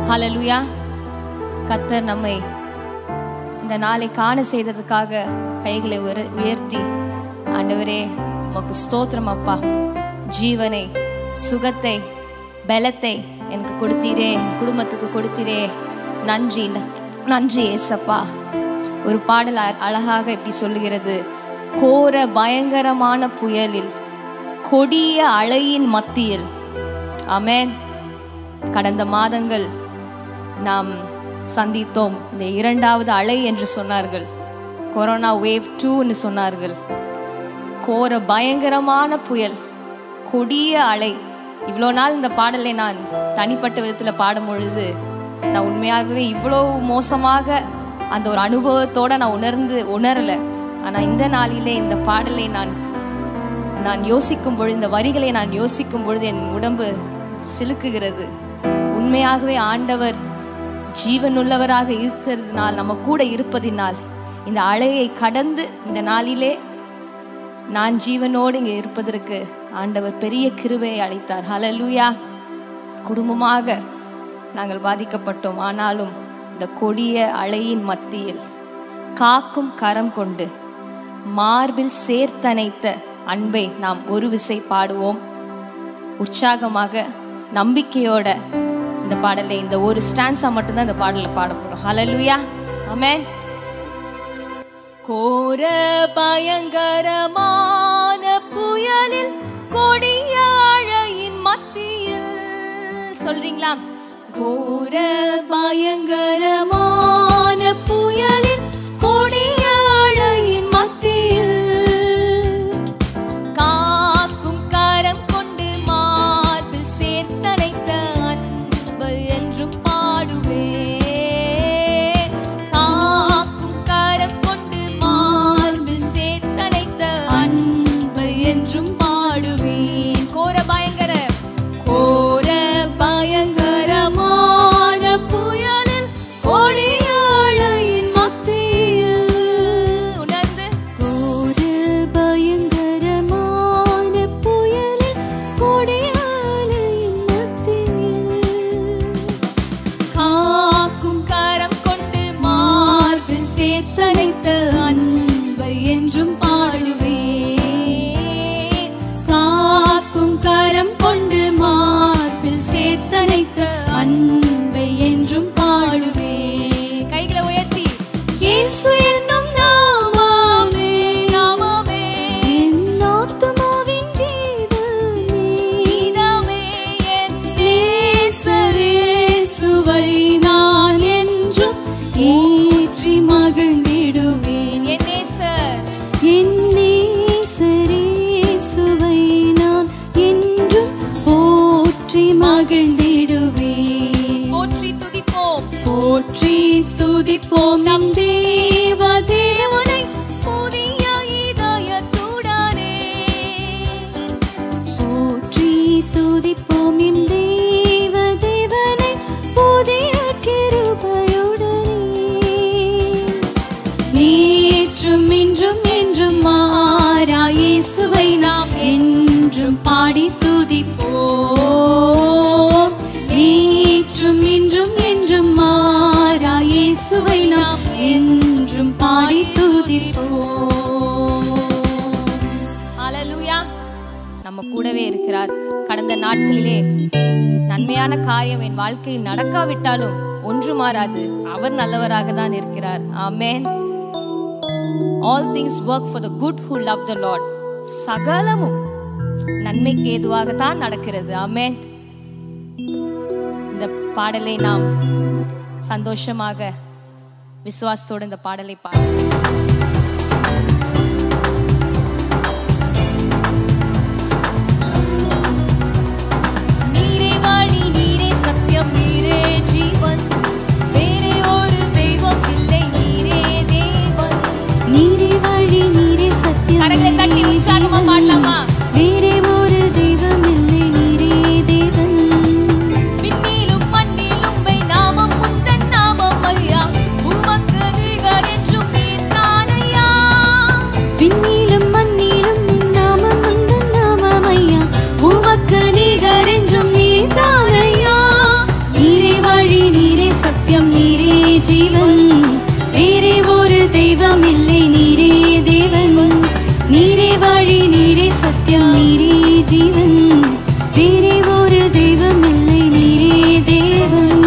ஹalleluya கர்த்தர் நம்மை இந்த நாளை காண செய்ததுக்காக கைகளை உயர- உயர்த்தி ஆண்டவரே உமக்கு ஸ்தோத்திரம் அப்பா ஜீவனை சுகத்தை பலத்தை எனக்கு கொடுத்தீரே என் குடும்பத்துக்கு கொடுத்தீரே நன்றி நன்றி ஏசப்பா ஒரு பாடல் அ- அழகாக இப்படி சொல்லுகிறது கோர பயங்கரமான புயலில் கொடிய அலையின் மத்தியில் ஆமென் கடந்த மாதங்கள் நாம் சந்தித்தோம் இந்த இரண்டாவது அலை என்று சொன்னார்கள் கொரோனா வேவ் டூன்னு சொன்னார்கள் கோர பயங்கரமான புயல் கொடிய அலை இவ்வளோ நாள் இந்த பாடலை நான் தனிப்பட்ட விதத்தில் பாடும் பொழுது நான் உண்மையாகவே இவ்வளோ மோசமாக அந்த ஒரு அனுபவத்தோட நான் உணர்ந்து உணரலை ஆனால் இந்த நாளிலே இந்த பாடலை நான் நான் யோசிக்கும் பொழுது இந்த வரிகளை நான் யோசிக்கும் பொழுது என் உடம்பு சிலுக்குகிறது உண்மையாகவே ஆண்டவர் ஜீவனுள்ளவராக இருக்கிறதுனால் நம்ம கூட இருப்பதினால் இந்த அலையை கடந்து இந்த நாளிலே நான் ஜீவனோடு இங்கே இருப்பதற்கு ஆண்டவர் பெரிய கிருபையை அளித்தார் ஹalleluya குடும்பமாக நாங்கள் பாதிக்கப்பட்டோம் ஆனாலும் இந்த கொடிய அலையின் மத்தியில் காக்கும் கரம் கொண்டு மார்பில் சேர்த்தனைத்த அன்பை நாம் ஒரு விசை பாடுவோம் உற்சாகமாக நம்பிக்கையோட இந்த பாடலை இந்த ஒரு ஸ்டான்ஸா மட்டும்தான் இந்த பாடலை பாட போறோம் ஹalleluya ஆமென் கோர பயங்கரமான புயலில் கொடிய அழையின் மத்தியில் சொல்றீங்களா கோர பயங்கரமான புயலில் கொடிய அழையின் மத்தியில் காக்கும் கரம் கொண்டு மார்பில் சேர்த்தனைத்த அன்பு என்றும் பாடுவே காக்கும் கரம் கொண்டு மார்பில் சேர்த்தனைத்த அன்பு என்றும் பாடுவேன் கோர பயங்கர கோர பயங்கரமான புயலில் கொடியாழையின் மத்தியில் உணர்ந்து கோர பயங்கரமான புயலில் கொடியாலையின் மத்தியில் காக்கும் கரம் கொண்டு மார்பில் சேர்த்தனைத்த அன்பை என்றும் பாடுவேன் காக்கும் கரம் கொண்டு மார்பில் சேர்த்தனைத்த அன்பை என்றும் பாடுவேன் கைகளை உயர்த்தி இயேசு என்னும் நாமமே நாமமே என் ஆத்துமாவின் கீதமே நீதாமே என் நேசரேசுவை நான் என்றும் ஏற்றி மகிழ்ந்திடுவேன் என் நேசர் என் நேசரேசுவை நான் என்றும் போற்றி மகிழ்ந்திடுவேன் போற்றி துதிப்போம் போற்றி துதிப்போம் நம் தேவ தேவனை புதிய இதயத்துடனே போற்றி துதிப்போம் எம் தேவ தேவனை புதிய கிருபையுடனே நேற்றும் இன்றும் என்றும் மாறா இயேசுவை நாம் என்றும் பாடி துதிப்போம் நேற்றும் இன்றும் என்றும் மாறா இயேசுவை நாம் என்றும் பாடி துதிப்போம் ஹalleluya நம்ம கூடவே இருக்கிறார் கடந்த நாட்களிலே நன்மையான காரியம் என் வாழ்க்கையில் நடக்காவிட்டாலும் ஒன்று மாறாது அவர் நல்லவராக தான் இருக்கிறார் amen all things work for the good who love the lord சகலமும் நன்மைக்கு ஏதுவாக தான் நடக்கிறது ஆமென் இந்த பாடலை நாம் சந்தோஷமாக விசுவாசத்தோடு இந்த பாடலை பாட நீரே வழி நீரே சத்தியம் நீரே ஜீவன் வேறே ஒரு தெய்வம் இல்லை நீரே தேவன் நீரே வழி நீரே சத்தியம் கரங்களை தட்டி நீரே உற்சாகமா ஜீவன். பாடலாமா? வேறே ஒரு தெய்வம் இல்லை நீரே தேவன் விண்ணிலும் மண்ணிலும் வை நாமம் முந்தன் நாமம் ஐயா உமக்கு நிகர் என்றும் நீர் தானே ஜீவன் வேறே ஒரு தெய்வம் இல்லை நீரே தேவன் நீரே வழி நீரே சத்தியம் நீரே ஜீவன் வேறே ஒரு தெய்வம் இல்லை நீரே தேவன்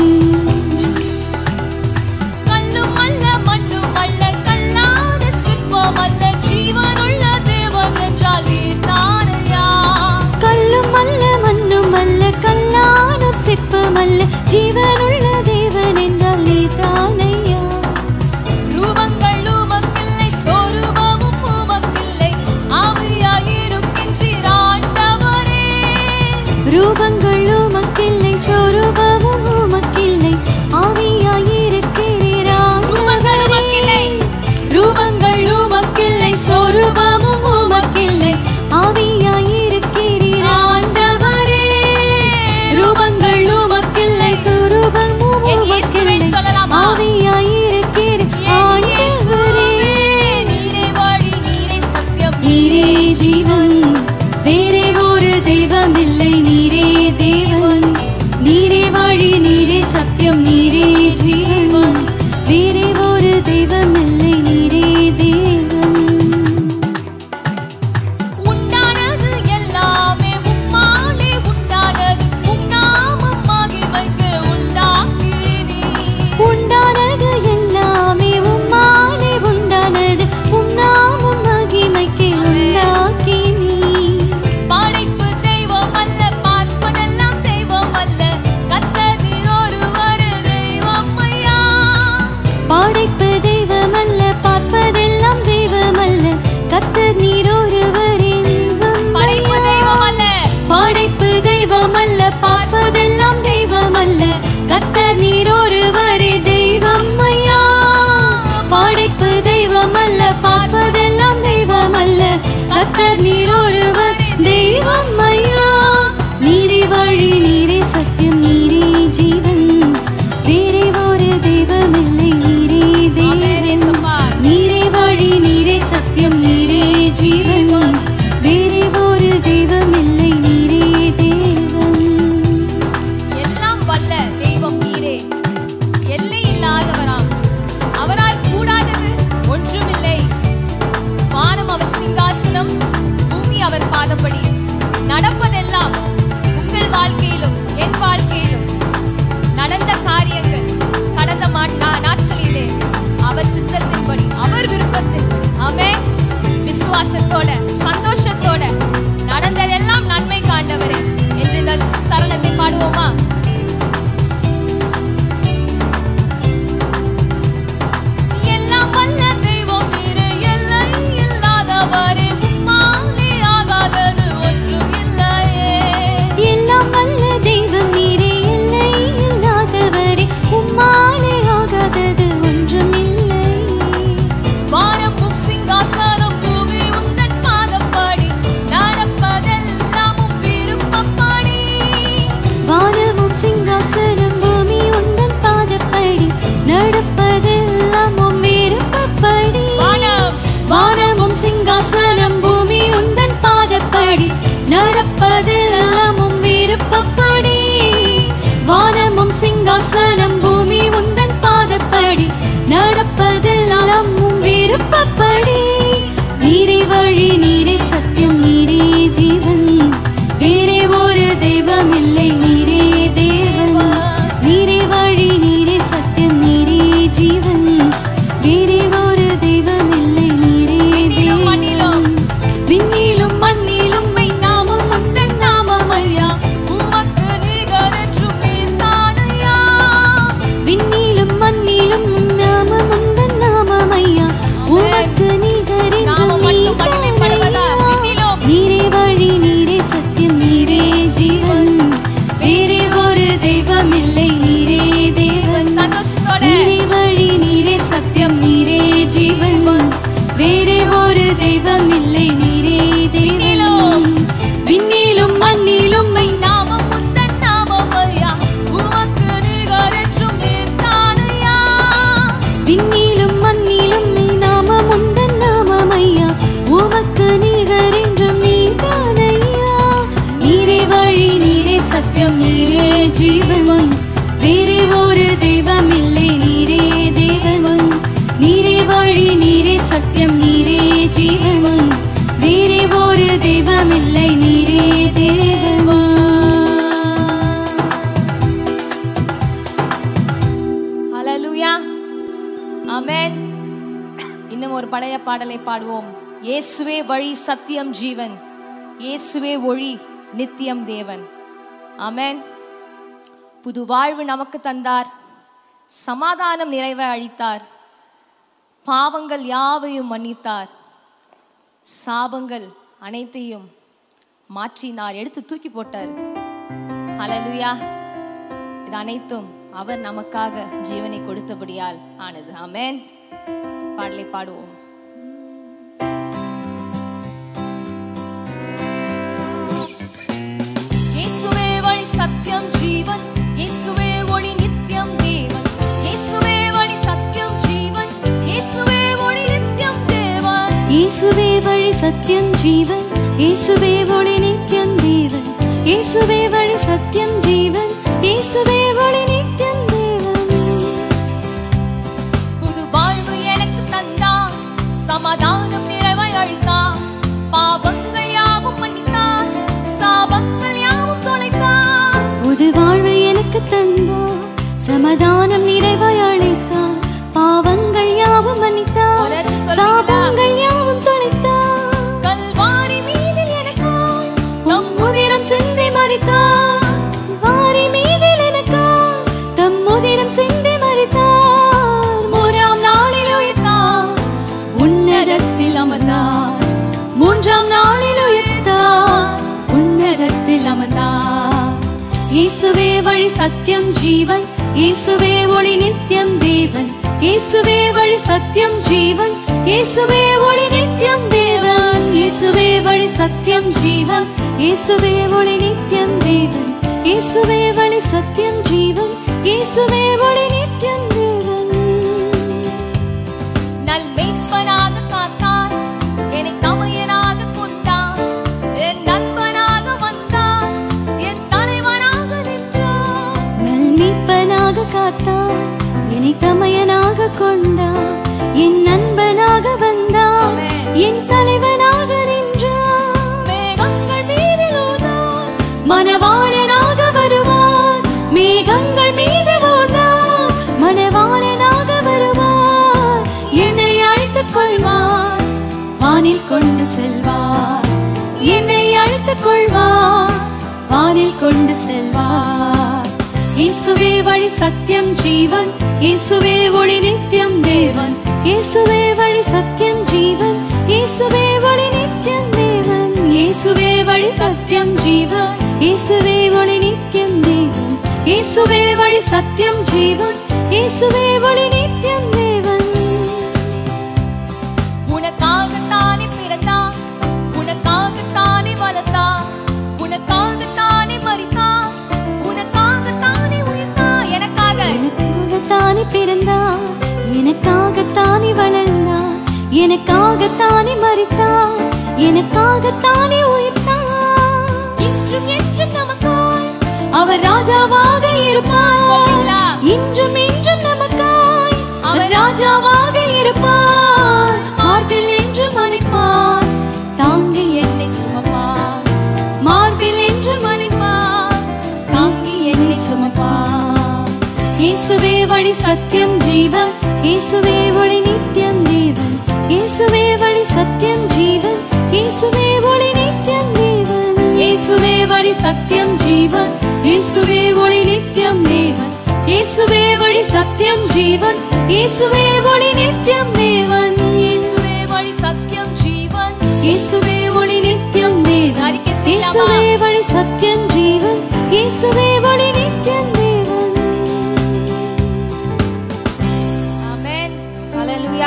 கல்லும் அல்ல மண்ணும் அல்ல கல்லாத சிற்பம் அல்ல ஜீவனுள்ள தேவன் என்றால் நீர்தானையா கல்லும் அல்ல மண்ணும் அல்ல கல்லானோர் சிற்பம் அல்ல ஜீவனுள்ள தேவன் என்றால் நீதானையா ரூபங்கள் உமக்கில்லை சொரூபமும் உமக்கில்லை ஆவியாயிருக்கின்றீர் ஆண்டவரே ரூபங்கள் உமக்கில்லை சொரூபமும் உமக்கில்லை ஆவியாயிருக்கிறீர் ரூபங்கள் உமக்கில்லை ரூபங்கள் உமக்கில்லை சொரூபமும் உமக்கில்லை ஆவியாயிருக்கிறீர் ஆண்டவரே ரூபங்கள் உமக்கில்லை சொரூபமும் என் இயேசுவே உமக்கில்லை சொல்லலாமா? ஆவியாயிருக்கிறீர் என் இயேசுவே, ஆண்டவரே நீரே வழி நீரே சத்தியம் நீரே ஜீவன் வேறே ஒரு தெய்வம் இல்லை நீரே தேவன் நீரே வழி நீரே சத்தியம் நீரே ஜீவன் வேறே ஒரு தெய்வம் இல்லை நீரே தேவன் உண்டானது எல்லாமே உம்மாலே உண்டானது உம் நாமம் மகிமைக்கு உண்டாக்கினீ உண்டானது எல்லாமே உம்மாலே உண்டானது உம் நாமம் மகிமைக்கு உண்டாக்கி நீ படைப்பு தெய்வம் அல்ல பார்ப்பதெல்லாம் தெய்வம் அல்ல கத்ததில் ஒருவர் தெய்வம் ஐயா படைப்பு தெய்வம் அல்ல பார்ப்பதெல்லாம் தெய்வம் அல்ல கர்த்தர் நீர் ஒருவரே தெய்வம் படைப்பு தெய்வம் அல்ல படைப்பு தெய்வம் அல்ல பார்ப்பதெல்லாம் தெய்வம் அல்ல கர்த்தர் நீர் ஒருவரே தெய்வம் ஐயா படைப்பு தெய்வம் அல்ல பார்ப்பதெல்லாம் தெய்வம் அல்ல கர்த்தர் நீர் ஒருவர் தெய்வம் ஐயா நீரே வழி நீரே சத்தியம் நீரே ஜீவன் வேறே ஒரு தெய்வம் இல்லை நீரே ஆமென் தேவன் இயேசுப்பா. நீரே வழி நீரே சத்தியம் நீரே ஜீவன் வேறே ஒரு தெய்வம் இல்லை நீரே தேவன் எல்லாம் வல்ல தெய்வம் நீரே எல்லை இல்லாதவராம் அவரால் கூடாதது ஒன்றுமில்லை வானம் அவர் சிங்காசனம் பூமி அவர் பாதப்படி நடப்பதெல்லாம் உங்கள் வாழ்க்கையிலும் என் வாழ்க்கையிலும் நடந்த காரியங்கள் கடந்த மா- நா- நாட்களிலே அவர் சித்தத்தின்படி அவர் விருப்பத்தின்படி ஆமே விசுவாசத்தோட சந்தோஷத்தோட நடந்ததெல்லாம் நன்மை காண்டவரே என்று இந்த சரணத்தை பாடுவோமா எல்லாம் வல்ல தெய்வம் நீரே எல்லை இல்லாதவரே உம்மாலே ஆகாதது ஒன்றும் இல்லையே எல்லாம் வல்ல தெய்வம் நீரே இல்லை இல்லாதவரே உம்மாலே ஆகாதது ஒன்றும் இல்லை வானமும் சிங்காசனம் பூமி உந்தன் பாதப்படி நடப்பதெல்லாம் உம் விருப்பப்படி வானமும் சிங்காசனம் பூமி உந்தன் பாதப்படி நடப்பதெல்லாம் உம் விருப்பப்படி வானம் வானமும் சிங்காசனம் பூமி உந்தன் பாதப்படி நடப்பதெல்லாம் உம் விருப்பப்படி வானமும் சிங்காசனம் பூமி உந்தன் பாதப்படி நடப்பதெல்லாம் உம் விருப்பப்படி நீரே வழி நீரே சத்தியம் நீரே ஜீவன் வேறே ஒரு தெய்வம் இல்லை நீரே தேவன் நீரே வழி நீரே சத்தியம் நீரே ஜீவன் வேறே ஒரு தெய்வம் இல்லை நீரே விண்ணிலும் மண்ணிலும் தேவன். விண்ணிலும் மண்ணிலும் மெய் நாமம் உந்தன் நாமம் ஐயா உமக்கு நிகரென்றும் நீர்தானையா. விண்ணிலும் மண்ணிலும் நாமம் உந்தன் நாமம் ஐயா உமக்கு நிகரென்றும் நாமம் மட்டும் மகிமைப்படுவதா? நீதானையா. விண்ணிலும் நீரே வழி நீரே சத்தியம் நீரே ஜீவன் வேறே ஒரு தெய்வம் இல்லை நீரே தேவன் சந்தோஷத்தோட நீரே வழி நீரே சத்தியம் நீரே ஜீவன் வேறே ஒரு தெய்வம் இல்லை நீரே விண்ணிலும் தேவன் விண்ணிலும் மண்ணிலும் மெய் நாமம் உந்தன் நாமம் ஐயா. உமக்கு நிகரென்றும் நீர்தானையா. விண்ணிலும் மண்ணிலும் மெய் நாமம் உந்தன் நாமம் ஐயா உமக்கு நிகர் என்றும் நீதானையா நீரே வழி நீரே சத்தியம் நீரே ஜீவன் வேறே ஒரு தெய்வம் இல்லை நீரே சத்தியம் நீரே ஜீவன் வேறே ஒரு தெய்வமில்லை நீரே தேவன் ஹalleluya ஆமென் இன்னும் ஒரு பழைய பாடலை பாடுவோம் இயேசுவே வழி சத்தியம் ஜீவன் இயேசுவே ஒளி நித்தியம் தேவன் ஆமென் புது வாழ்வு நமக்கு தந்தார் சமாதானம் நிறைவை அளித்தார் பாவங்கள் யாவையும் மன்னித்தார் சாபங்கள் அனைத்தையும் மாற்றினார் எடுத்து தூக்கி போட்டார் ஹalleluya இது அனைத்தும் அவர் நமக்காக ஜீவனை கொடுத்தபடியால் ஆனது ஆமென் பாடலை பாடுவோம் இயேசுவே வழி சத்தியம் ஜீவன் இயேசுவே ஒளி நித்தியம் தேவன் இயேசுவே வழி சத்தியம் ஜீவன் இயேசுவே ஒளி நித்தியம் தேவன் இயேசுவே வழி சத்தியம் ஜீவன் இயேசுவே ஒளி நித்தியம் தேவன் இயேசுவே வழி சத்தியம் ஜீவன் இயேசுவே ஒளி நித்தியம் தேவன் புது வாழ்வு எனக்கு தந்தார் சமாதானம் நிறைவை அளித்தார் பாவங்கள் யாவும் மன்னித்தார் சாபங்கள் யாவும் தொலைத்தார் புது வாழ்வு எனக்கு தந்தார் சமாதானம் நிறைவாய் அழைத்தார் பாவங்கள் யாவும் மன்னித்தார் உணர்ந்து சொல்றீங்களா? சாபங்கள் யாவும் தொலைத்தார் கல்வாரி மீதில் எனக்காய் தம் முதிரம் சிந்தை மறித்தார் வாரி மீதில் எனக்காய் தம் முதிரம் சிந்தை மறித்தார் மூன்றாம் நாளில் உயிர்த்தார் உன்னதத்தில் அமர்ந்தார் மூன்றாம் நாளில் உயிர்த்தார் உன்னதத்தில் அமர்ந்தார் இயேசுவே வழி சத்தியம் ஜீவன் இயேசுவே ஒளி நித்தியம் தேவன் இயேசுவே வழி சத்தியம் ஜீவன் இயேசுவே ஒளி நித்தியம் தேவன் இயேசுவே வழி சத்தியம் ஜீவன் இயேசுவே ஒளி நித்தியம் தேவன் இயேசுவே வழி சத்தியம் ஜீவன் இயேசுவே ஒளி நித்தியம் தேவன் நல் மெய்ப்பனாக காத்தார் என்னை தமையனாக கொண்டார் என் நண்பனாக வந்தார் என் தலைவனாக நின்றார் நல்மீட்பனாக காத்தார் என்னை தமையனாக கொண்டார் என் நண்பனாக வந்தார் ஆமென். என் தலைவனாக நின்றார் மேகங்கள் மீதில் ஊர்ந்தார் மணவாளனாக வருவார் மேகங்கள் மீது ஓடார் மணவாளனாக வருவார் என்னை அழைத்துக் கொள்வார் வானில் கொண்டு செல்வார் என்னை அழைத்துக் கொள்வார் வானில் கொண்டு செல்வார் இயேசுவே வழி சத்தியம் ஜீவன் இயேசுவே ஒளி நித்தியம் தேவன் இயேசுவே வழி சத்தியம் ஜீவன் இயேசுவே ஒளி நித்தியம் தேவன் இயேசுவே வழி சத்தியம் ஜீவன் இயேசுவே ஒளி நித்தியம் தேவன் இயேசுவே வழி சத்தியம் ஜீவன் இயேசுவே ஒளி நித்தியம் தேவன் உனக்காகத்தானே பிறந்தார் உனக்காகத்தானே வளர்த்தார் உனக்காகத்தானே மறித்தார் உனக்காகத்தானே உயிர்த்தார் எனக்காக எனக்காகத்தானே பிறந்தார் எனக்காகத்தானே வளர்ந்தார் எனக்காகத்தானே மறித்தார் எனக்காகத்தானே உயிர்த்தார் இன்றும் என்றும் நமக்காய் அவர் ராஜாவாக இருப்பார் சொல்லுங்களா? இன்றும் இன்றும் நமக்காய் அவர் ராஜாவாக இருப்பார் மார்பில் என்றும் அணைப்பார் தாங்கி என்னை சுமப்பார் மார்பில் என்றும் அழைப்பார் தாங்கி என்னை சுமப்பார் இயேசுவே வழி சத்தியம் ஜீவன் இயேசுவே ஒளி நித்தியம் தேவன் இயேசுவே வழி சத்தியம் ஜீவன் இயேசுவே ஒளி நித்தியம் தேவன் இயேசுவே வழி சத்தியம் ஜீவன் இயேசுவே ஒளி நித்தியம் தேவன் இயேசுவே வழி சத்தியம் ஜீவன் இயேசுவே ஒளி நித்தியம் தேவன் இயேசுவே வழி சத்தியம் ஜீவன் இயேசுவே ஒளி நித்தியம் தேவன் அறிக்கை செய்யலாமா? இயேசுவே வழி சத்தியம் ஜீவன் இயேசுவே ஒளி நித்தியம் தேவன் ஆமென் ஹalleluya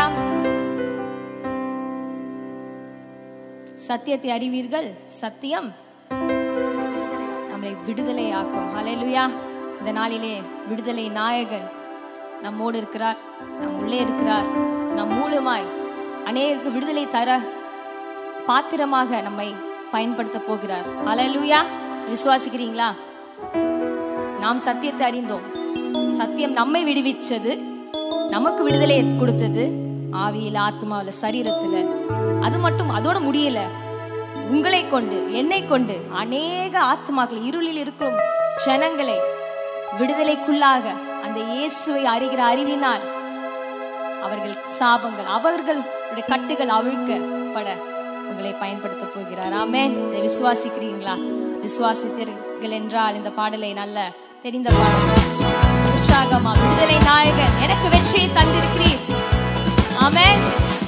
சத்தியத்தை அறிவீர்கள் சத்தியம் நம்மளை விடுதலையாக்கும் ஹalleluya இந்த நாளிலே விடுதலை நாயகன் நம்மோடு இருக்கிறார் நம் உள்ளே இருக்கிறார் நம் மூலமாய் அநேகருக்கு விடுதலை தர பாத்திரமாக நம்மை பயன்படுத்த போகிறார் ஹalleluya விசுவாசிக்கிறீங்களா நாம் சத்தியத்தை அறிந்தோம் சத்தியம் நம்மை விடுவிச்சது நமக்கு விடுதலை கொடுத்தது ஆவியில் ஆத்மாவில் சரீரத்தில் அது மட்டும் அதோட முடியல உங்களை கொண்டு என்னை கொண்டு அநேக ஆத்மாக்கள் இருளில் இருக்கும் ஜனங்களை விடுதலைக்குள்ளாக அந்த இயேசுவை அறிகிற அறிவினால் அவர்கள் சாபங்கள் அவர்களுடைய கட்டுகள் அவிழ்க்கப்பட உங்களை பயன்படுத்த போகிறார் ஆமென் இதை விசுவாசிக்கிறீங்களா விசுவாசித்தீர்கள் என்றால் இந்த பாடலை நல்ல தெரிந்த பாடல் உற்சாகமா விடுதலை நாயகன் எனக்கு வெற்றியை தந்திருக்கிறீர் ஆமென்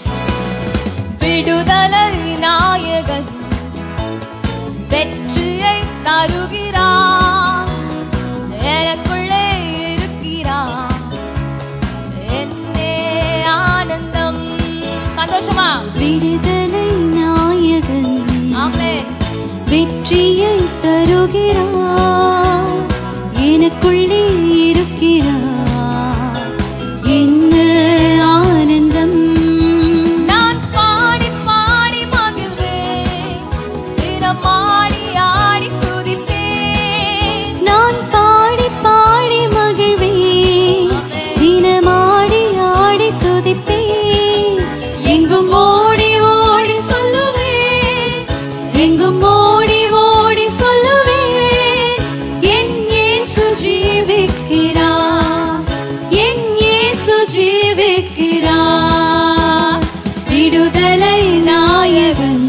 விடுதலை நாயகன் வெற்றியை தருகிறார் எனக்குள்ளே இருக்கிறார் என்னே ஆனந்தம் சந்தோஷமா விடுதலை நாயகன் ஆமென் வெற்றியை தருகிறார் எனக்குள்ளே இருக்கிறார் என்ன ஆனந்தம் நான் பாடி பாடி மகிழ்வேன் தினம் ஆடி ஆடி துதிப்பேன் நான் பாடி பாடி மகிழ்வேன் தினமாடி ஆடி துதிப்பேன் எங்கும் ஓடி ஓடி சொல்லுவேன் எங்கும் ஓடி ஓடி சொல்லுவேன் என் இயேசு ஜீவிக்கிறார் என் இயேசு ஜீவிக்கிறார் விடுதலை நாயகன்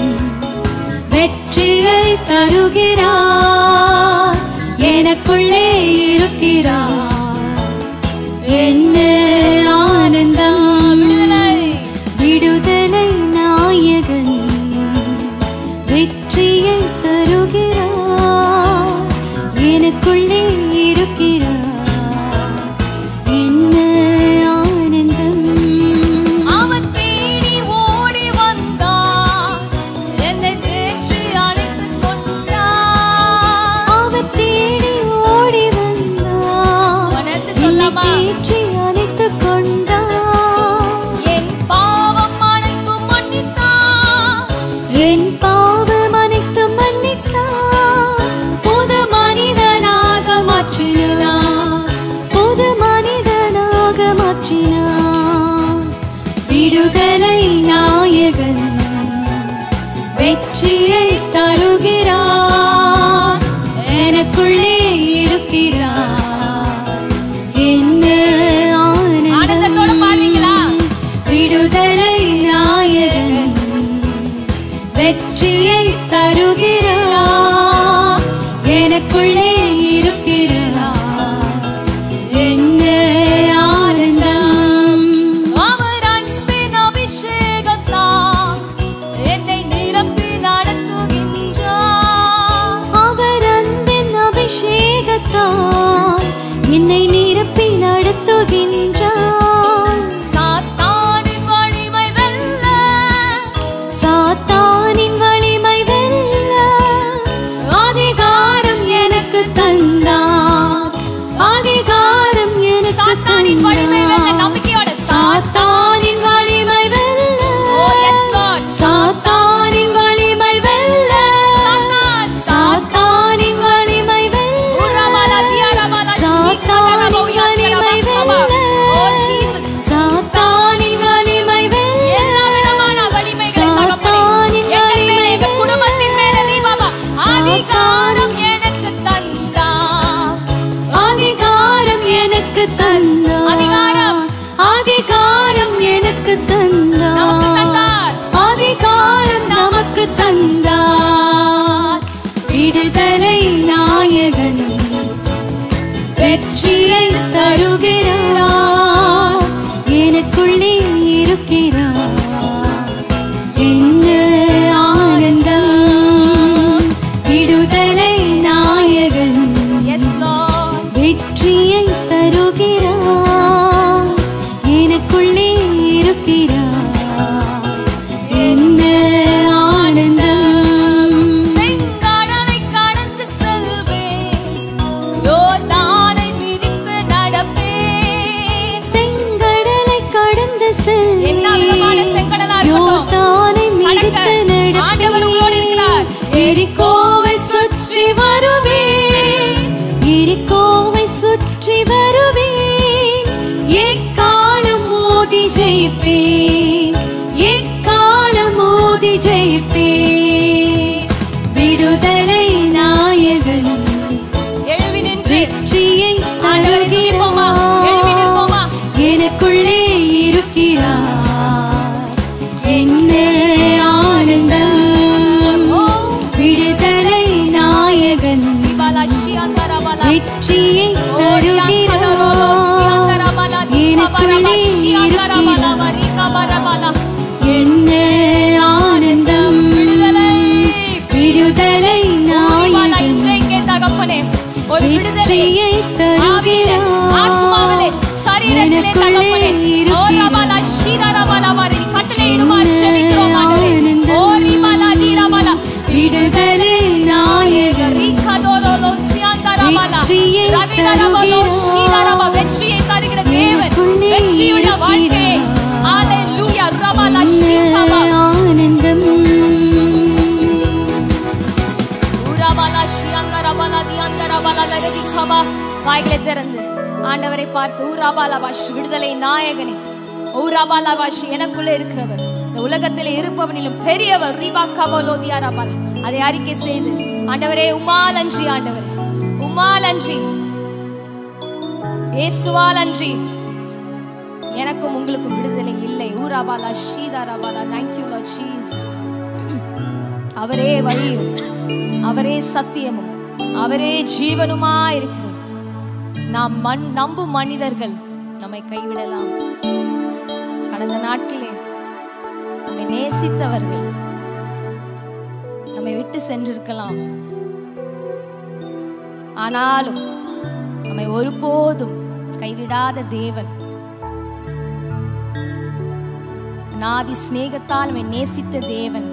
வெற்றியை தருகிறார் எனக்குள்ளே இருக்கிறார் என்ன ஆனந்தம் விடுதலை நாயகன் வெற்றியை தருகிறார் எனக்குள்ளே இருக்கிறார் என்ன ஆனந்தம் அவன் தேடி ஓடி வந்தான் என்னை தேற்றி அணைத்துக் கொண்டான் அவர் தேடி ஓடி வந்தார் உணர்ந்து சொல்லமா தேற்றி அணைத்துக் கொண்டார் என் பாவம் அனைத்தும் மன்னித்தான் என் பாவம் அனைத்தும் மன்னித்தார் புது மனிதனாக மாற்றினார் புது மனிதனாக மாற்றினார் விடுதலை நாயகன் வெற்றியை தருகிறார் எனக்குள்ளே இருக்கிறார் என்ன ஆனந்தத்தோட பாடுறீங்களா? ஆனந்தம் விடுதலை நாயகன் வெற்றியை தருகிறார் எனக்குள்ளே இருக்கிறார் என்ன ஆனந்தம் அவர் அன்பின் அபிஷேகத்தால் என்னை நிரப்பி நடத்துகின்றார் அவர் அன்பின் அபிஷேகத்தால் என்னை நிரப்பி நடத்துகின்றார் சாத்தானின் வலிமை வெல்ல சாத்தானின் வலிமை வெல்ல அதிகாரம் எனக்கு தந்தார் அதிகாரம் எனக்கு சாத்தானின் வலிமை வெல்ல தந்தார் நம்பிக்கையோட சாத்தானின் வலிமை வெல்ல Oh, yes, Lord. சாத்தானின் வலிமை வெல்ல சாத்தான், சாத்தானின் வலிமை வெல்ல உரமல, தியரமல, சீக்கிரமல, உயர்த்திரம, சபா. Oh, Jesus. சாத்தானின் வலிமை வெல்ல எல்லா விதமான வலிமைகளை தகப்பனே, சாத்தானின் எங்கள் மேலே, எங்கள் வலிமை குடும்பத்தின் மேலே நீ பாபா, அதிகாரம் எனக்கு தந்தார் அதிகாரம் எனக்கு தந்தார் அதிகாரம். அதிகாரம் எனக்கு தந்தார் நமக்கு தந்தார். அதிகாரம் நமக்கு தந்தார் விடுதலை நாயகன் வெற்றியை தருகிறார் எனக்குள்ளே இருக்கிறார் என்ன ஆனந்தம் விடுதலை நாயகன் Yes, Lord. வெற்றியை தருகிறார் எனக்குள்ளே இருக்கிறார் என்ன ஆனந்தம் செங்கடலை கடந்து செல்வேன் யோர்தானை மிதித்து நடப்பேன் செங்கடலை கடந்து செல்வேன். என்ன விதமான செங்கடலா இருக்கட்டும். யோர்தானை கடக்க மிதித்து ஆண்டவர் உங்களோடு இருக்கிறார். நடப்பேன். எரிகோவை சுற்றி வருவேன் எரிகோவை சுற்றி வருவேன் எக்காலம் மோதி ஜெய் ஜெயிப்பேன் எக்காலம் மோதி ஜெயிப்பேன் விடுதலை நாயகன் எழுவி நின்று வெற்றியை ஆண்டவரை துதிப்போமா? எழுவி நிற்போமா? எனக்குள்ளே இருக்கிறார் என்ன ஆனந்தம் விடுதலை நாயகன் பாலா ஷியாந்தரா பாலா வெற்றியை தருகிறார் எனக்குள்ளே இருக்கிறார் என்ன ஆனந்தம் விடுதலை நாயகன் தகப்பனே ஒரு விடுதலை வெற்றியை ஆவியிலே, ஆத்மாவிலே, சரீரத்திலே தகப்பனே. ஓ ரபாலா, ஷீரா ரபாலா வாரி, கட்டளையிடுமாறு ஜெபிக்கிறோம் ஆண்டவரே. ஓ ரிபாலா, தீராபாலா. விடுதலை நாயகன் ரிகதோலோலோ, சியாந்தா ரபாலா. வெற்றியை ரகிதா ரபாலோ, தருகிறார். ஷீரா ரபா. வெற்றியை தருகிற தேவன் எனக்குள்ளே வெற்றியுள்ள வாழ்க்கையை இருக்கிறார். ஹalleluya ரபாலா என்ன ஷீகாபா ஆனந்தம் ஊராபாலா ஷியாந்தரபாலா தியாந்தரபாலா லகதிகபா வாய்களை திறந்து ஆண்டவரை பார்த்து ஊராபாலா வாஷ் விடுதலை நாயகனே ஊராபாலா வாஷ் எனக்குள்ளே இருக்கிறவர் இந்த உலகத்தில் இருப்பவனிலும் பெரியவர் ரீபா கபலோ தியாராபாலா அதை அறிக்கை செய்து ஆண்டவரே உமால் அன்றி ஆண்டவரே உமால் அன்றி இயேசுவால் அன்றி எனக்கும் உங்களுக்கும் விடுதலை இல்லை ஊராபாலா ஷீதாராபாலா தேங்க்யூ லார்ட் ஜீசஸ் அவரே வழியும் அவரே சத்தியமும் அவரே ஜீவனுமா இருக்கிறார் நாம் மண் நம்பும் மனிதர்கள் நம்மை கைவிடலாம் கடந்த நாட்களே நம்மை நேசித்தவர்கள் நம்மை விட்டு சென்றிருக்கலாம் ஆனாலும் நம்மை ஒருபோதும் கைவிடாத தேவன் நாதி சிநேகத்தால் நம்மை நேசித்த தேவன்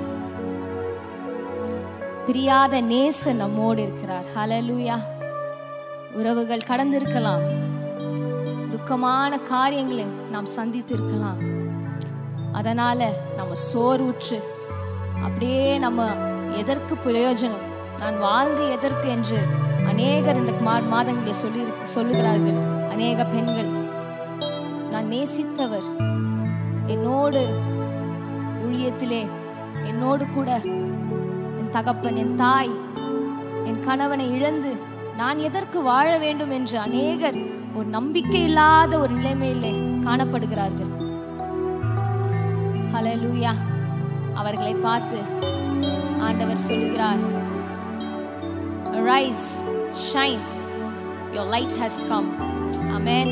பிரியாத நேசன் நம்மோடு இருக்கிறார் ஹalleluya உறவுகள் கடந்திருக்கலாம் துக்கமான காரியங்களை நாம் சந்தித்து இருக்கலாம் அதனால நம்ம சோர்வுற்று அப்படியே நம்ம எதற்கு பிரயோஜனம் நான் வாழ்ந்து எதற்கு என்று அநேகர் இந்த மா மாதங்களிலே சொல்லி சொல்லுகிறார்கள் அநேக பெண்கள் நான் நேசித்தவர் என்னோடு ஊழியத்திலே என்னோடு கூட என் தகப்பன் என் தாய் என் கணவனை இழந்து நான் எதற்கு வாழ வேண்டும் என்று அநேகர் ஒரு நம்பிக்கை இல்லாத ஒரு நிலைமையிலே காணப்படுகிறார்கள் ஹalleluya அவர்களை பார்த்து ஆண்டவர் சொல்லுகிறார் rise shine your light has come amen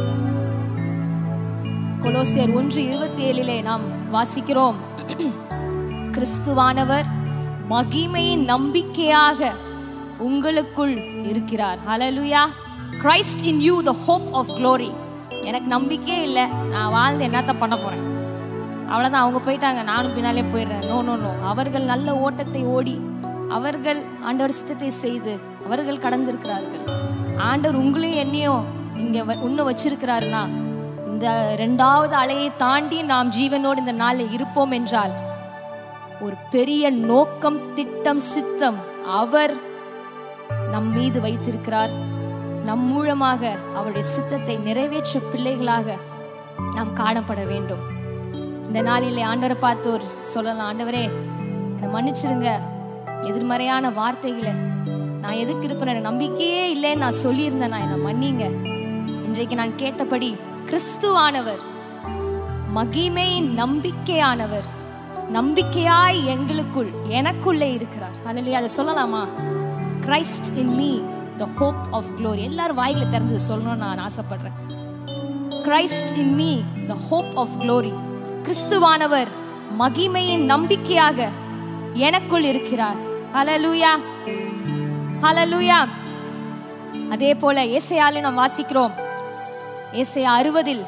கொலோசியர் ஒன்று இருபத்தி ஏழிலே நாம் வாசிக்கிறோம் கிறிஸ்துவானவர் மகிமையின் நம்பிக்கையாக உங்களுக்குள் இருக்கிறார் hallelujah Christ in you the hope of glory எனக்கு நம்பிக்கையே இல்லை நான் வாழ்ந்து என்னத்த பண்ண போறேன் அவ்வளோதான் அவங்க போயிட்டாங்க நானும் பின்னாலே போயிடுறேன் நோ நோ நோ அவர்கள் நல்ல ஓட்டத்தை ஓடி அவர்கள் ஆண்டவர் சித்தத்தை செய்து அவர்கள் கடந்திருக்கிறார்கள் ஆண்டவர் உங்களையும் என்னையும் இங்க வ- இன்னும் வச்சிருக்கிறாருன்னா இந்த ரெண்டாவது அலையை தாண்டி நாம் ஜீவனோடு இந்த நாளில் இருப்போம் என்றால் ஒரு பெரிய நோக்கம் திட்டம் சித்தம் அவர் நம் மீது வைத்திருக்கிறார் நம் மூலமாக அவருடைய சித்தத்தை நிறைவேற்ற பிள்ளைகளாக நாம் காணப்பட வேண்டும் இந்த நாளிலே ஆண்டவரை பார்த்து ஒரு சொல்லலாம் ஆண்டவரே என்னை மன்னிச்சிருங்க எதிர்மறையான வார்த்தைகளை நான் எதுக்கு இருக்கணும் எனக்கு நம்பிக்கையே இல்லைன்னு நான் சொல்லியிருந்தேன் நான் என்னை மன்னிங்க இன்றைக்கு நான் கேட்டபடி கிறிஸ்துவானவர் மகிமையின் நம்பிக்கையானவர் நம்பிக்கையாய் எங்களுக்குள் எனக்குள்ளே இருக்கிறார் அதில் அதை சொல்லலாமா Christ in me the hope of glory எல்லாரும் வாயில திறந்து சொல்லணும்னு நான் ஆசைப்படுறேன் Christ in me the hope of glory கிறிஸ்துவானவர் மகிமையின் நம்பிக்கையாக எனக்குள் இருக்கிறார் ஹalleluya ஹalleluya அதே போல ஏசையால நாம் வாசிக்கிறோம் ஏசையா அறுபதில்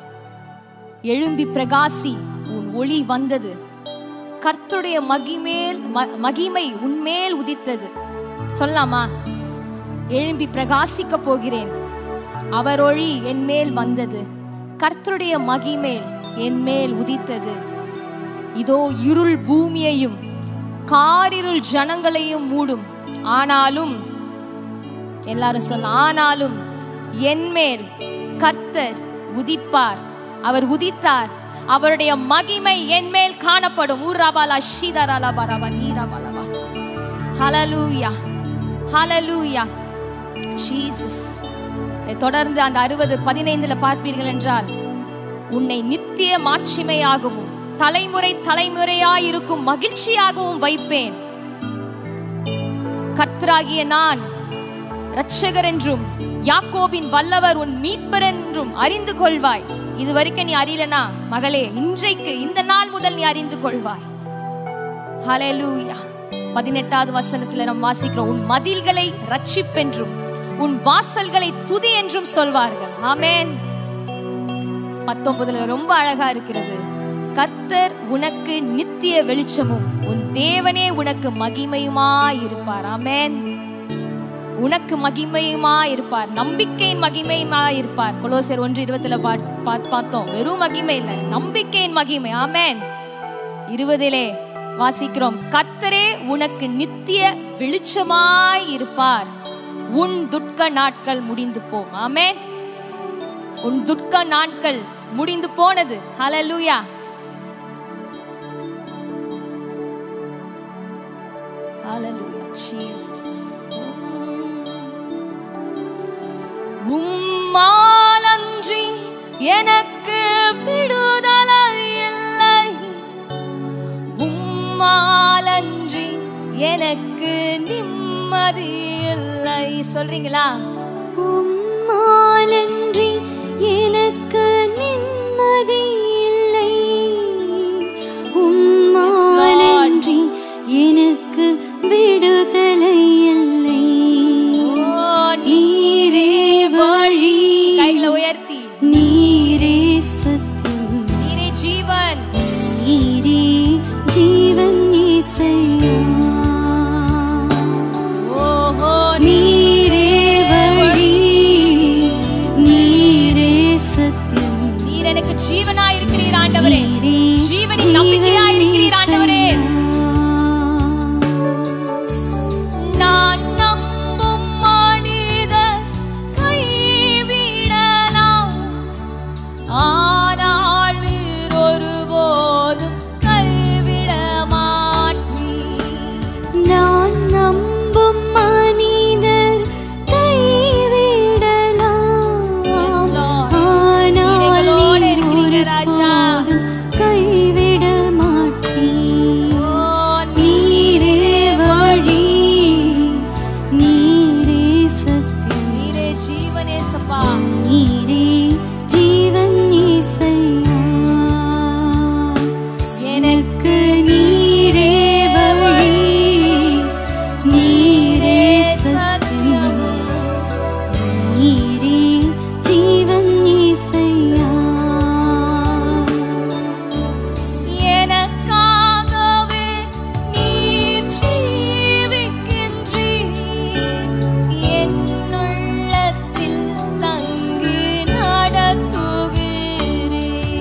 எழும்பி பிரகாசி உன் ஒளி வந்தது கர்த்தருடைய மகிமேல் ம- மகிமை உன்மேல் உதித்தது சொல்லலாமா எழும்பி பிரகாசிக்க போகிறேன் அவர் ஒளி என் மேல் வந்தது கர்த்தருடைய மகிமேல் என் மேல் உதித்தது இதோ இருள் பூமியையும் காரிருள் ஜனங்களையும் மூடும் ஆனாலும் எல்லாரும் சொல்ல ஆனாலும் என் மேல் கர்த்தர் உதிப்பார் அவர் உதித்தார் அவருடைய மகிமை என் மேல் காணப்படும் ஊராபாலா ஷீதராலா பராபா நீராபாலவா ஹலலூயா ஹலலூயா ஜீசஸ் தொடர்ந்து அந்த அறுபது பதினைந்துல பார்ப்பீர்கள் என்றால் உன்னை நித்திய மாட்சிமையாகவும் தலைமுறை தலைமுறையாயிருக்கும் மகிழ்ச்சியாகவும் வைப்பேன் கர்த்தராகிய நான் இரட்சகர் என்றும் யாக்கோபின் வல்லவர் உன் மீட்பர் என்றும் அறிந்து கொள்வாய் இது வரைக்கும் நீ அறியலனா மகளே இன்றைக்கு இந்த நாள் முதல் நீ அறிந்து கொள்வாய் ஹalleluya பதினெட்டாவது வசனத்துல நாம் வாசிக்கிறோம் உன் மதில்களை ரட்சிப்பென்றும் உன் வாசல்களை துதி என்றும் சொல்வார்கள் ஆமென் பத்தொன்பதுல ரொம்ப அழகா இருக்கிறது கர்த்தர் உனக்கு நித்திய வெளிச்சமும் உன் தேவனே உனக்கு மகிமையுமாய் இருப்பார் ஆமென் உனக்கு மகிமையுமா இருப்பார் நம்பிக்கையின் மகிமையுமா இருப்பார் கொலோசர் ஒன்று இருபத்துல பாத்- பாத்- பார்த்தோம் வெறும் மகிமை இல்ல நம்பிக்கையின் மகிமை ஆமென் இருபதிலே வாசிக்கிறோம் கர்த்தரே உனக்கு நித்திய வெளிச்சமாய் இருப்பார் உன் துக்க நாட்கள் முடிந்து போம் ஆமென் உன் துக்க நாட்கள் முடிந்து போனது ஹalleluya ஹalleluya ஜீசஸ் உம்மாலன்றி எனக்கு விடுதலை இல்லை உம்மாலன்றி எனக்கு நிம்மதி இல்லை சொல்றீங்களா உம்மாலன்றி எனக்கு நிம்மதி இல்லை உம்மாலன்றி எனக்கு விடுதலை இல்லை ஓ நீரே வழி கைகளை உயர்த்தி நீரே சத்தியம் நீரே ஜீவன் நீரே ஜீவன் இசையா ஓஹோ நீரே வழி நீரே சத்தியம் நீர் எனக்கு ஜீவனாய் இருக்கிறீர் ஆண்டவரே நீரே ஜீவனின் நம்பிக்கையாய் இருக்கிறீர் ஆண்டவரே நான் நம்பும் மனிதர் கைவிடலாம் ஆனால் நீர் ஒருபோதும் கைவிட மாட்டீர் நான் நம்பும் மனிதர் Yes, கைவிடலாம் Lord. ஆனால் நீர் எங்களோடு நீர் இருக்கிறீங்க, ராஜா. ஒருபோதும் கைவிட மாட்டீர் ஓ நீரே வழி நீரே சத்தியம் நீரே ஜீவனேசப்பா நீரே ஜீவன் இசையா எனக்கு நீரே வழி நீரே சத்தியம் நீரே ஜீவன் இசையா எனக்காகவே நீர் ஜீவிக்கின்றீர் என் உள்ளத்தில் தங்கி நடத்துகிறீர்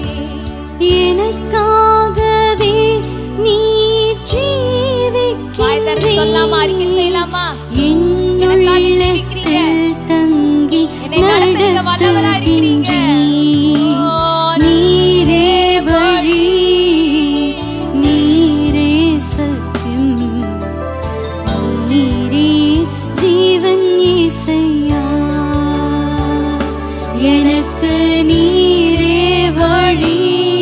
எனக்காகவே நீர் வாய் திறந்து சொல்லாமா அறிக்கை ஜீவிக்கின்றீர் செய்யலாமா என்னுள்ளத்தில் ஜீவிக்கிறீங்க. தங்கி என்னை நடத்துறீங்க, வல்லவரா இருக்கிறீங்க. நடத்துகின்றீர். ஓ, நீரே வழி நீரே சத்தியம் நீரே ஜீவன் இசையா எனக்கு நீரே வழி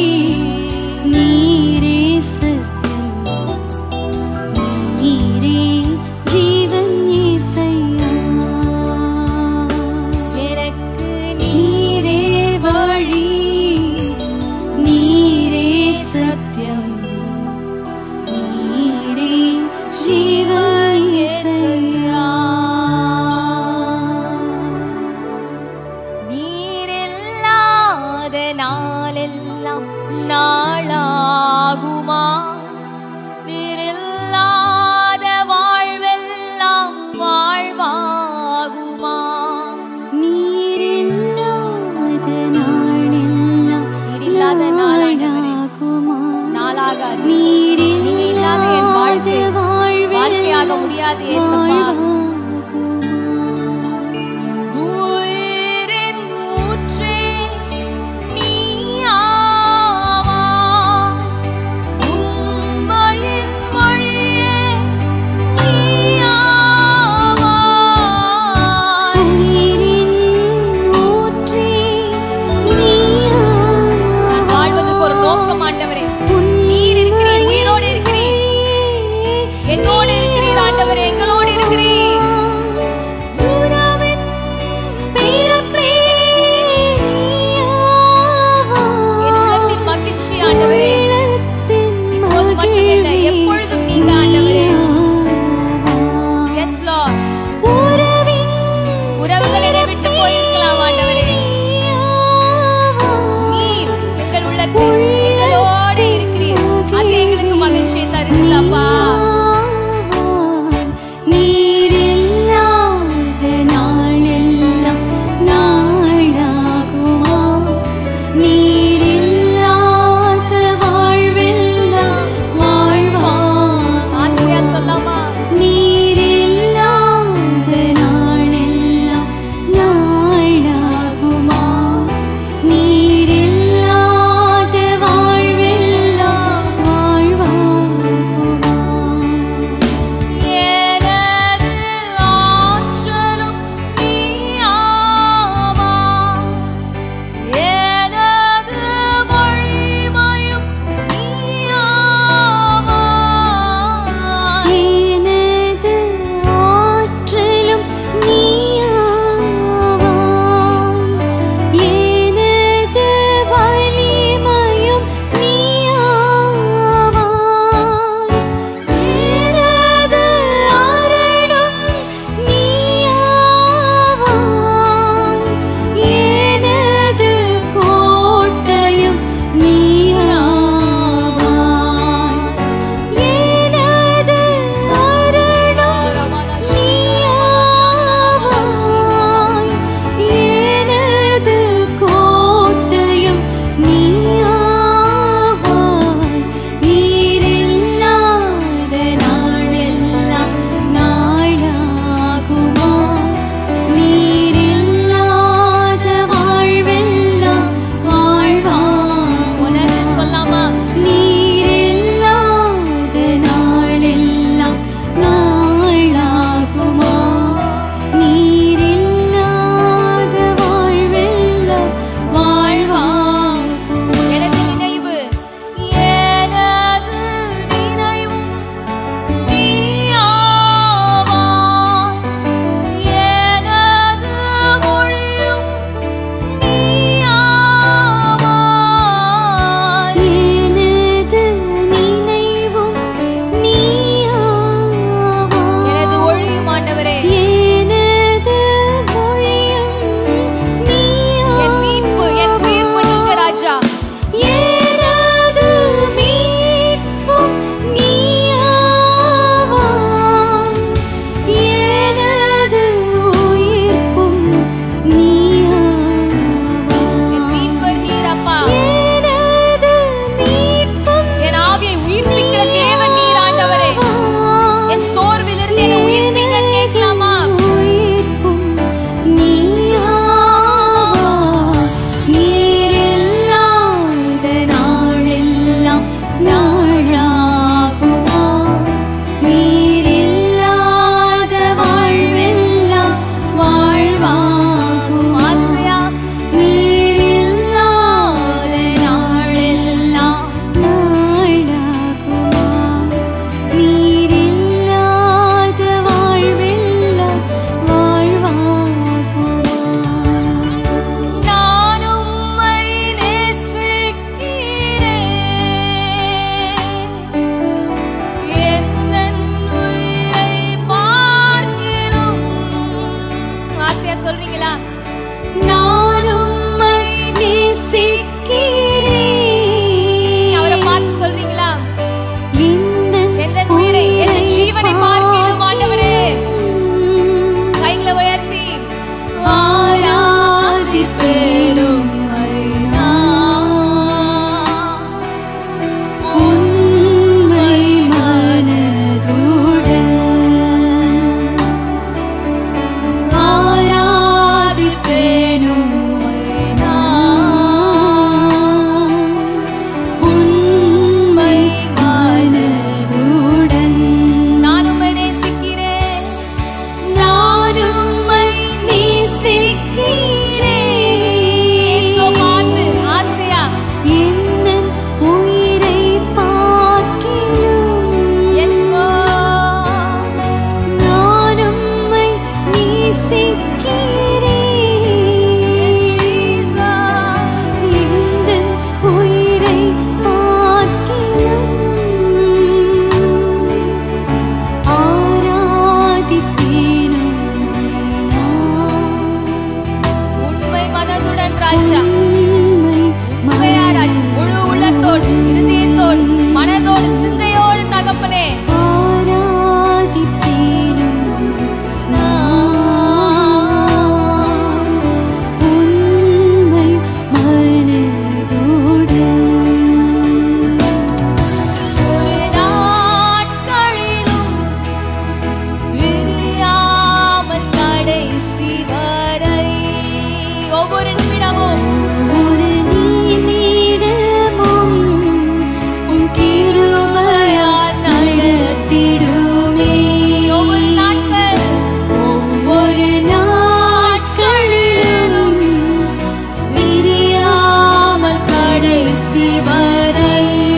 நீரே சத்தியம் நீரே ஜீவன் இசையா எனக்கு நீரே வழி நீரே சத்தியம் நீரே ஜீவன் இசையா நீரில்லாத நாளெல்லாம் நாளாகுமா நீரில்லாத வாழ்வெல்லாம் வாழ்வாகுமா நீரில்லாத நாளெல்லாம் நீரில்லாத நாள் ஆண்டவரே. நாளாகுமா? நாளாகாது நீரில்லாத நீங்க இல்லாத என் வாழ்க்கை வாழ்வெல்லாம் வாழ்க்கையாக முடியாது ஏசப்பா வாழ்வாகுமா? உயிரின் ஊற்றே நீயாவாய் வைத்து எங்களோடு இருக்கிறீர் அது எங்களுக்கு மகிழ்ச்சியை தருகிறது அப்பா நீரில்லாத நாளெல்லாம் நாளாகுமா நீரில்லாத வாழ்வெல்லாம் வாழ்வாகுமா ஆசையா சொல்லாமா நீரில்லாத நாளெல்லாம் நாளாகுமா நீரில்லாத வாழ்வெல்லாம் வாழ்வாகுமா எனது ஆற்றலும் நீயாவா எனது வழிமையும் நீயாவா எனது ஆற்றலும் நீயாவாய் எனது வலிமையும் நீயாவாய் எனது அரணும் நீயாவாய் எனது கோட்டையும் நீயாவாய் எனது அருளும் நீயாவாய் எனது கோட்டையும் நீயாவாய் நீரில்லாத நாளெல்லாம் நாளாகுமா நீரில்லாத வாழ்வெல்லாம் வாழ்வாகுமா உணர்ந்து சொல்லாமா நீரில்லாத நாளெல்லாம் நாளாகுமா நீரில்லாத வாழ்வெல்லாம் வாழ்வாகுமா எனது நினைவு எனது நினைவும் நீயாவாய் எனது மொழியும் நீயாவாய் எனது நினைவும் நீயாவாய் எனது ஒழியும் ஆண்டவரே எனது மொழியும் என் மீட்பு என் உயிர்ப்பு நீங்க ராஜா எனது மீட்பும் நீயாவாய் எனது உயிர்ப்பும் நீயாவாய் என் மீட்பர் நீர் அப்பா எனது மீட்பும் என் ஆவியை உயிர்ப்பிக்கிற தேவன் நீர் ஆண்டவரே என் சோர்விலிருந்து என்னை உயிர்ப்பிங்க கேட்கலாமா உயிர்ப்பும் நீயாவாய் நீரில்லாத நாளெல்லாம் நாளாகுமா நீரில்லாத வாழ்வெல்லாம் வாழ்வாகுமா ஆசையா நீரில்லாத நாளெல்லாம் நாளாகுமா நீரில்லாத வாழ்வெல்லாம் வாழ்வாகுமா நான் உம்மை நேசிக்கிறேன் எந்தன் உயிரை பார்க்கிலும் ஆசையா சொல்றீங்களா நான் உம்மை நேசிக்கிறேன் அவரை பார்த்து சொல்றீங்களா எந்தன் எந்தன் உயிரை எந்தன் ஜீவனை பார்க்கிலும் ஆண்டவரே கைகளை உயர்த்தி ஆராதிப்பேனும் உண்மை மனதுடன் ஆராதிப்பேனும் உண்மை மனதுடன் நான் உம்மை நேசிக்கிறேன் நான் உம்மை நேசிக்கிறேன் இயேசுவை பார்த்து ஆசையா எந்தன் உயிரை பார்க்கிலும் எஸ் நான் உம்மை நேசிக்கிறேன் எந்தன் உயிரை பார்க்கிலும் ஆராதிப்பேனும் உண்மை மனதுடன் ராஜா உண்மை உண்மையா ராஜா முழு உள்ளத்தோடு இருதயத்தோடு மனதோடு சிந்தையோடு தகப்பனே ஆராதிப்பேனும் நான் உண்மை மனதுடன் ஒரு நாட்களிலும் விரியாமல் கடைசி வரை ஒவ்வொரு நிமிடமும் ஒரு நிமிடமும் உம் கிருபையால் நடத்திடுமே ஒவ்வொரு நாட்கள் ஒவ்வொரு நாட்களிலும் விரியாமல் கடைசி வரை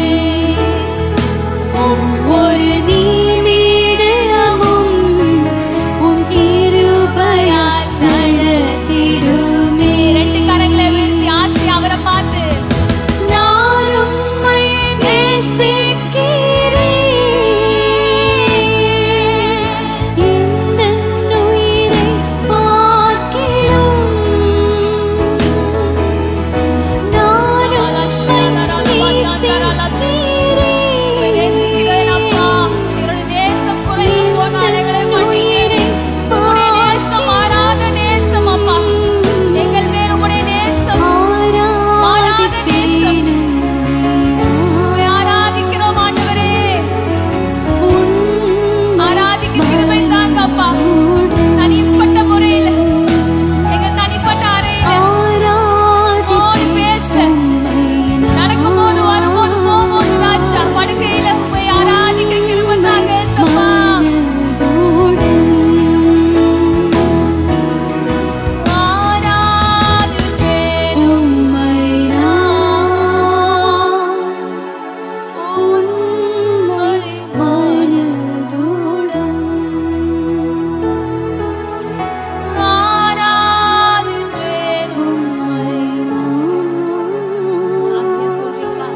ஒவ்வொரு நிமிடமும் உம் கிருபையால் நடத்திடுமே ரெண்டு கரங்களை உயர்த்தி ஆசி அவரை பார்த்து நான் உம்மை நேசிக்கிறேன் எந்தன் உயிரை பார்க்கிலும் நான் உம்மை உம்மை நேசிக்கிறேன் அப்பா என்னுடைய நேசம் குறைந்து போனாலே எங்களை மன்னியே உம்முடைய நேசம் மாறாத நேசம் அப்பா எங்கள் மேல் உம்முடைய நேசம் மாறாத நேசம் உம்மை ஆராதிக்கிறோம் ஆண்டவரே ஆராதிக்க கிருபை தாங்க அப்பா தனிப்பட்ட முறையில் எங்கள் தனிப்பட்ட அறையில் உம்மோடு பேச நடக்கும்போது வரும்போது போகும்போது ராஜா படுக்கையில உண்மை ஆராதிக்க கிருபை தாங்க ஏசப்பா ஆராதிப்பேன் உம்மை உம்மை ஆராதிப்பேன் உம்மை ஆசையா சொல்றீங்களா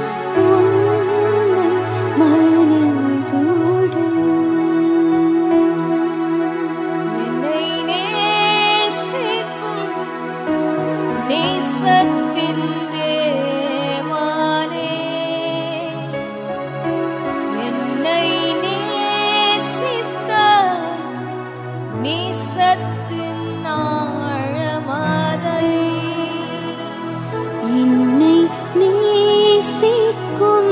என்னை நேசிக்கும் நேசத்தின் தேவனே என்னை நேசித்த நேசத்தின் ஆழமதை என்னை நேசிக்கும்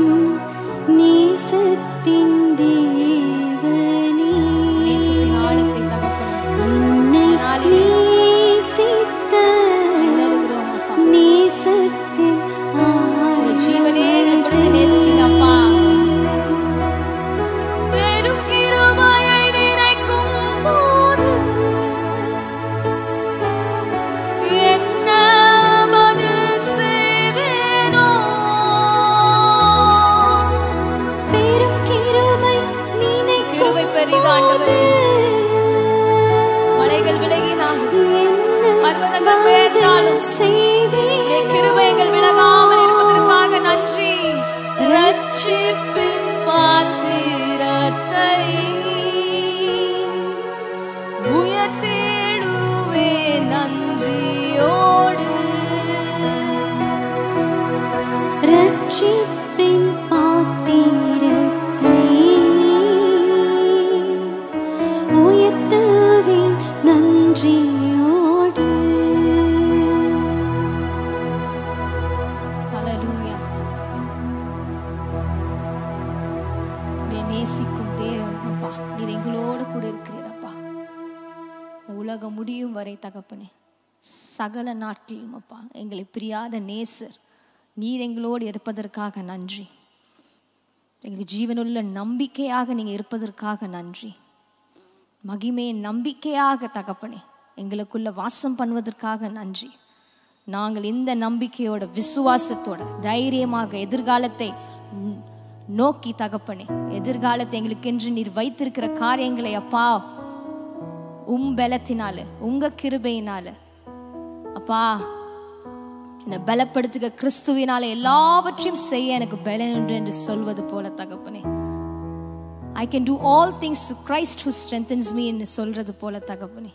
நேசத்தின் தேவனே நேசத்தின் ஆழத்தை தகப்பனே என்னை நேசித்த உணர்கிறோம் அப்பா நேசத்தின் உங்க ஜீவனே எங்களுக்கு கொடுத்து நேசிச்சீங்க அப்பா பெரும் கிருபையை நினைக்கும் போது என்ன பதில் செய்வேனோ பெரும் கிருபை நினைக்கும் கிருபை பெரிது ஆண்டவரே. மலைகள் விலகினால் பர்வதங்கள் பெயர்ந்தாலும் என் கிருபைகள் விலகாமல் இருப்பதற்காக நன்றி ரட்சிப்பின் பாத்திரத்தை உயர்த்திடுவே நன்றியோடு ரட்சிப்பின் பாத்திரத்தை உயர்த்துவேன் நன்றியோடு ஹalleluya உம்மை நேசிக்கும் தேவன் அப்பா நீர் எங்களோடு கூட இருக்கிறீரப்பா இந்த உலகம் முடியும் வரை தகப்பனே சகல நாட்களிலும் அப்பா எங்களை பிரியாத நேசர் நீர் எங்களோடு இருப்பதற்காக நன்றி எங்களுக்கு ஜீவனுள்ள நம்பிக்கையாக நீங்கள் இருப்பதற்காக நன்றி மகிமையின் நம்பிக்கையாக தகப்பனே எங்களுக்குள்ள வாசம் பண்ணுவதற்காக நன்றி நாங்கள் இந்த நம்பிக்கையோட விசுவாசத்தோட தைரியமாக எதிர்காலத்தை ந- நோக்கி தகப்பனே எதிர்காலத்தை எங்களுக்கென்று நீர் வைத்திருக்கிற காரியங்களை அப்பா உம் பலத்தினால உங்க கிருபையினால அப்பா என்னை பலப்படுத்துக கிறிஸ்துவினால எல்லாவற்றையும் செய்ய எனக்கு பலன் உண்டு என்று சொல்வது போல தகப்பனே I can do all things to Christ who strengthens me என்று சொல்றது போல தகப்பனே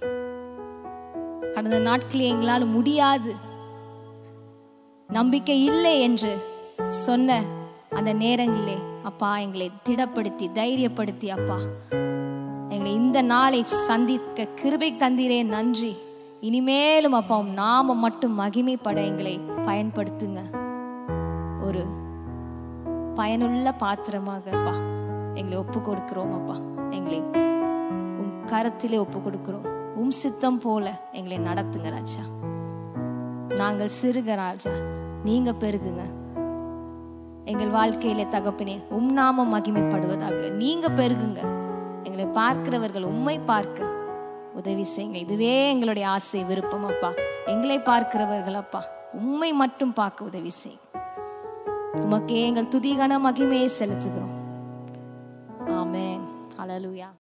கடந்த நாட்களில் எங்களால் முடியாது நம்பிக்கை இல்லை என்று சொன்ன அந்த நேரங்களிலே அப்பா எங்களை திடப்படுத்தி தைரியப்படுத்தி அப்பா எங்களை இந்த நாளை சந்திக்க கிருபை தந்தீரே நன்றி இனிமேலும் அப்பா உம் நாம மட்டும் மகிமைப்பட எங்களை பயன்படுத்துங்க ஒரு பயனுள்ள பாத்திரமாக அப்பா எங்களை ஒப்பு கொடுக்கிறோம் அப்பா எங்களை உம் கரத்திலே ஒப்பு கொடுக்கிறோம் உம் சித்தம் போல எங்களை நடத்துங்க ராஜா நாங்கள் சிறுக ராஜா நீங்க பெருகுங்க எங்கள் வாழ்க்கையிலே தகப்பனே உம் நாமம் மகிமைப்படுவதாக நீங்க பெருகுங்க எங்களை பார்க்கிறவர்கள் உம்மை பார்க்க உதவி செய்யுங்க இதுவே எங்களுடைய ஆசை விருப்பம் அப்பா எங்களை பார்க்கிறவர்கள் அப்பா உம்மை மட்டும் பார்க்க உதவி செய்யுங்க உமக்கே எங்கள் துதிகன மகிமையை செலுத்துகிறோம் ஆமென் ஹalleluya